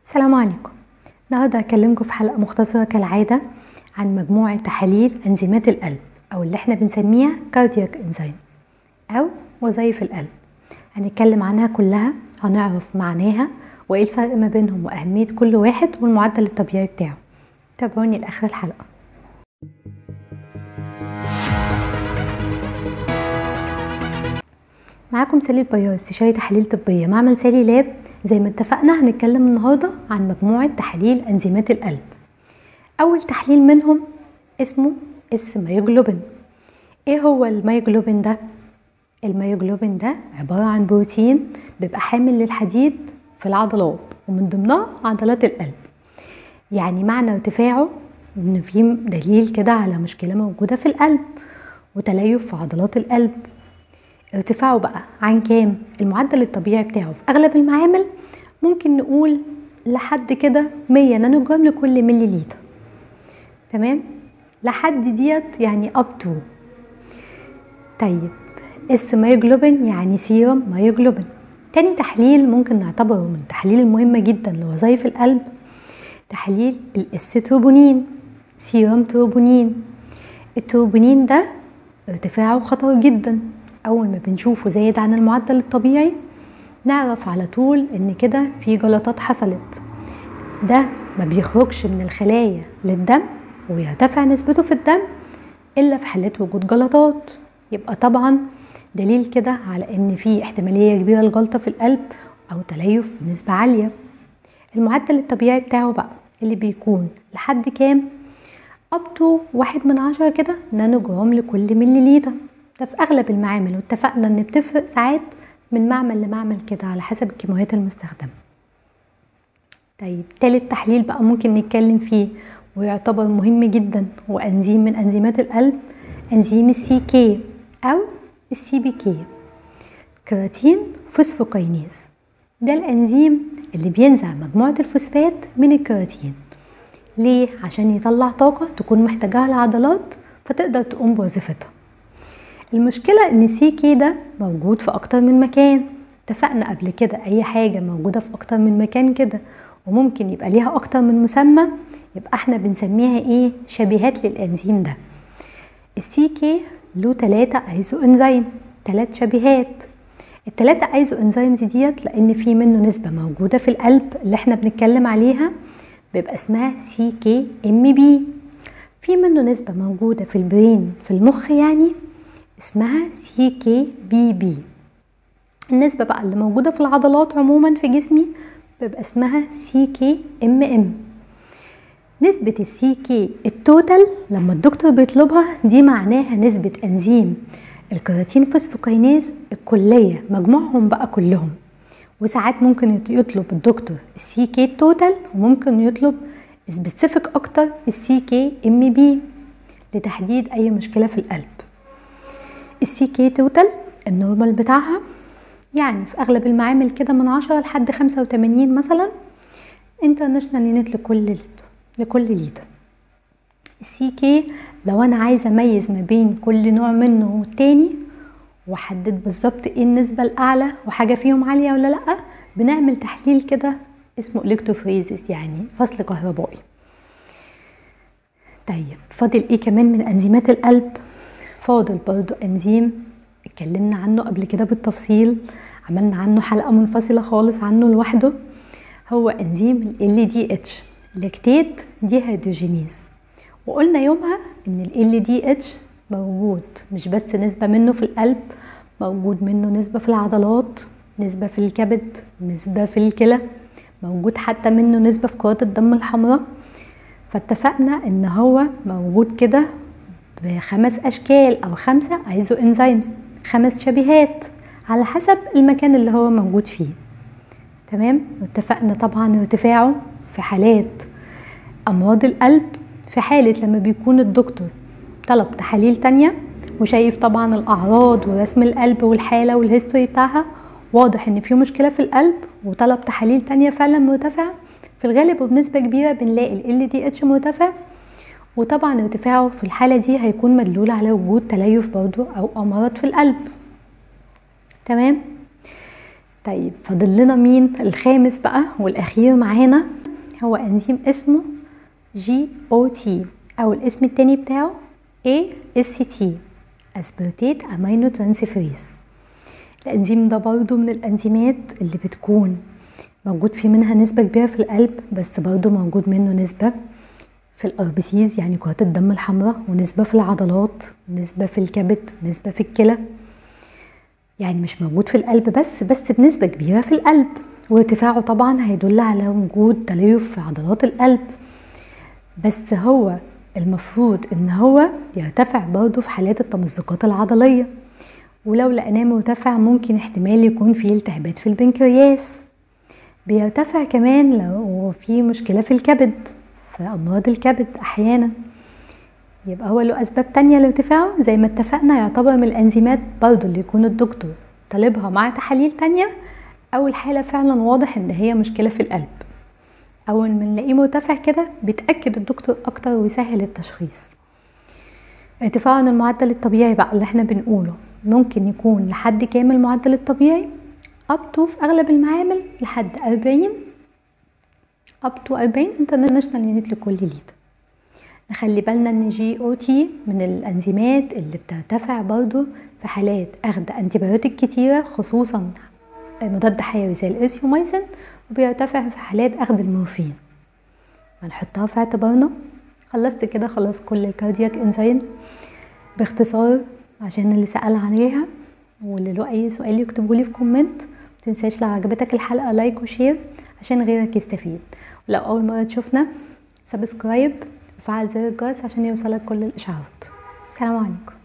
السلام عليكم النهاردة هكلمكم في حلقة مختصرة كالعادة عن مجموعة تحاليل أنزيمات القلب أو اللي احنا بنسميها cardiac enzymes أو وظائف القلب هنتكلم عنها كلها هنعرف معناها وإيه الفرق ما بينهم وأهمية كل واحد والمعدل الطبيعي بتاعه تابعوني لآخر الحلقة معاكم سالي البيار استشاري تحاليل طبية معمل سالي لاب زي ما اتفقنا هنتكلم النهاردة عن مجموعة تحاليل أنزيمات القلب أول تحليل منهم اسمه السمايوجلوبين ايه هو المايوجلوبين ده؟ المايوجلوبين ده عبارة عن بروتين بيبقى حامل للحديد في العضلات ومن ضمنها عضلات القلب يعني معنى ارتفاعه ان في دليل كده على مشكلة موجودة في القلب وتليف في عضلات القلب ارتفاعه بقى عن كام المعدل الطبيعي بتاعه في اغلب المعامل ممكن نقول لحد كده 100 نانو جرام لكل ملي لتر تمام لحد ديت يعني اب تو طيب اس مايوجلوبين يعني سيروم مايوجلوبين تاني تحليل ممكن نعتبره من التحاليل المهمة جدا لوظائف القلب تحليل الاس تروبونين سيروم تروبونين التروبونين ده ارتفاعه خطر جدا اول ما بنشوفه زايد عن المعدل الطبيعي نعرف على طول ان كده في جلطات حصلت ده ما بيخرجش من الخلايا للدم ويرتفع نسبته في الدم الا في حالات وجود جلطات يبقى طبعا دليل كده على ان في احتماليه كبيره لجلطه في القلب او تليف بنسبه عاليه المعدل الطبيعي بتاعه بقى اللي بيكون لحد كام اب تو واحد من عشرة كده نانو جرام لكل ملي لتر ده في اغلب المعامل واتفقنا ان بتفرق ساعات من معمل لمعمل كده على حسب الكيماويات المستخدمه طيب تالت تحليل بقى ممكن نتكلم فيه ويعتبر مهم جدا وانزيم من انزيمات القلب انزيم السي كي او السي بي كي كراتين فوسفوكاينيز ده الانزيم اللي بينزع مجموعه الفوسفات من الكراتين ليه عشان يطلع طاقه تكون محتاجاها العضلات فتقدر تقوم بوظيفتها المشكلة ان سي كي ده موجود في اكتر من مكان اتفقنا قبل كده اي حاجة موجودة في اكتر من مكان كده وممكن يبقى ليها اكتر من مسمى يبقى احنا بنسميها ايه شبيهات للانزيم ده السي كي له تلاتة ايزو انزيم تلات شبيهات التلاتة ايزو انزيمز ديت لان في منه نسبة موجودة في القلب اللي احنا بنتكلم عليها بيبقى اسمها سي كي ام بي في منه نسبة موجودة في البرين في المخ يعني اسمها سي كي بي بي النسبة بقى اللي موجودة في العضلات عموما في جسمي بيبقى اسمها سي كي ام ام نسبة السي كي التوتال لما الدكتور بيطلبها دي معناها نسبة انزيم الكراتين فوسفوكاينيز الكلية مجموعهم بقى كلهم وساعات ممكن يطلب الدكتور السي كي التوتال وممكن يطلب سبيسيفيك اكتر السي كي ام بي لتحديد اي مشكلة في القلب السي كي توتال النورمال بتاعها يعني في اغلب المعامل كده من عشرة لحد خمسة وتمانين مثلا انترناشونال يونت لكل لتر لكل لتر السي كي لو انا عايزه اميز ما بين كل نوع منه والتاني واحدد بالظبط ايه النسبه الاعلى وحاجه فيهم عاليه ولا لا بنعمل تحليل كده اسمه الكتروفريزيس يعني فصل كهربائي طيب فاضل ايه كمان من انزيمات القلب فاضل برضو انزيم اتكلمنا عنه قبل كده بالتفصيل عملنا عنه حلقة منفصلة خالص عنه لوحده هو انزيم ال دي اتش لاكتيت دي هيدروجينيز وقلنا يومها ان ال دي اتش موجود مش بس نسبة منه في القلب موجود منه نسبة في العضلات نسبة في الكبد نسبة في الكلى موجود حتى منه نسبة في كرات الدم الحمراء فاتفقنا ان هو موجود كده بخمس اشكال او خمسه ايزو انزيمز خمس شبيهات على حسب المكان اللي هو موجود فيه تمام واتفقنا طبعا ارتفاعه في حالات امراض القلب في حالة لما بيكون الدكتور طلب تحاليل تانية وشايف طبعا الاعراض ورسم القلب والحالة والهيستوري بتاعها واضح ان في مشكلة في القلب وطلب تحاليل تانية فعلا مرتفعة في الغالب وبنسبة كبيرة بنلاقي ال دي اتش مرتفع وطبعا ارتفاعه في الحالة دي هيكون مدلول على وجود تليف برضو أو مرض في القلب تمام طيب فاضل لنا مين الخامس بقى والاخير معانا هو انزيم اسمه جي او تي او الاسم التاني بتاعه اي اس تي اسبرتيت امينو ترانسفيريز الانزيم ده برضو من الانزيمات اللي بتكون موجود في منها نسبة كبيرة في القلب بس برضو موجود منه نسبة في الاربسيز يعني كرات الدم الحمراء ونسبة في العضلات ونسبة في الكبد ونسبة في الكلى يعني مش موجود في القلب بس بس بنسبة كبيرة في القلب وارتفاعه طبعا هيدل على وجود تليف في عضلات القلب بس هو المفروض ان هو يرتفع برضه في حالات التمزقات العضلية ولو لقيناه مرتفع ممكن احتمال يكون فيه التهابات في البنكرياس بيرتفع كمان لو في مشكلة في الكبد في أمراض الكبد أحيانا يبقى هو له أسباب تانية لارتفاعه زي ما اتفقنا يعتبر من الأنزيمات برضه اللي يكون الدكتور طالبها مع تحاليل تانية أو الحالة فعلا واضح إن هي مشكلة في القلب أول ما نلاقيه مرتفع كده بيتأكد الدكتور أكتر ويسهل التشخيص ارتفاعه عن المعدل الطبيعي بقى اللي احنا بنقوله ممكن يكون لحد كام المعدل الطبيعي up to في أغلب المعامل لحد أربعين up to أربعين international unit لكل لتر نخلي بالنا ان جي او تي من الانزيمات اللي بترتفع برضو في حالات اخذ انتيبيوتيك كتيرة خصوصا مضاد حيوي زي الارثيومايسين وبيرتفع في حالات اخذ المورفين هنحطها في اعتبارنا خلصت كده خلاص كل الكاردياك انزيمز باختصار عشان اللي سأل عليها واللي له اي سؤال يكتبولي في كومنت متنساش لو عجبتك الحلقة لايك وشير عشان غيرك يستفيد ولو اول مرة تشوفنا سبسكرايب وفعل زر الجرس عشان يوصلك كل الاشعارات سلام عليكم